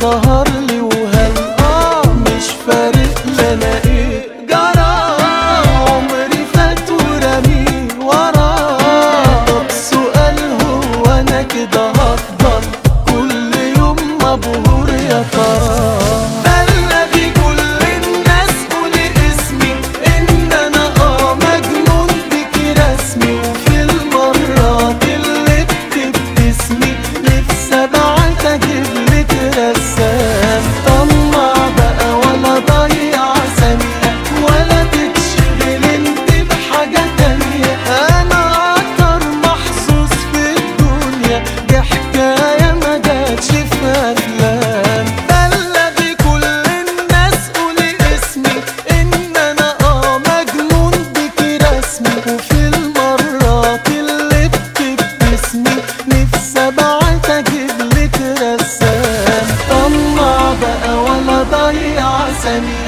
ظهر لي وهل اه مش فارق لنا ايه جرى عمري فات ورمي وراه طب سؤال هو انا كده هفضل كل يوم مبهور يا ترى بلغي كل الناس قولي اسمي ان انا اه مجنون بيكي رسمي وفي المرات اللي بتبتسمي نفسي ابعت اجيبلك رسام طلع بقى ولا ضيع ثانية ولا تتشغل انت بحاجة تانية انا اكتر محظوظ في الدنيا دي حكاية ما جاتش في افلام بلغي كل الناس قولي اسمي ان انا اه مجنون بيكي رسمي وفي المرات اللي بتبتسمي نفسي ابعت اجيبلك رسام طلع بقى ولا ضيع ثانية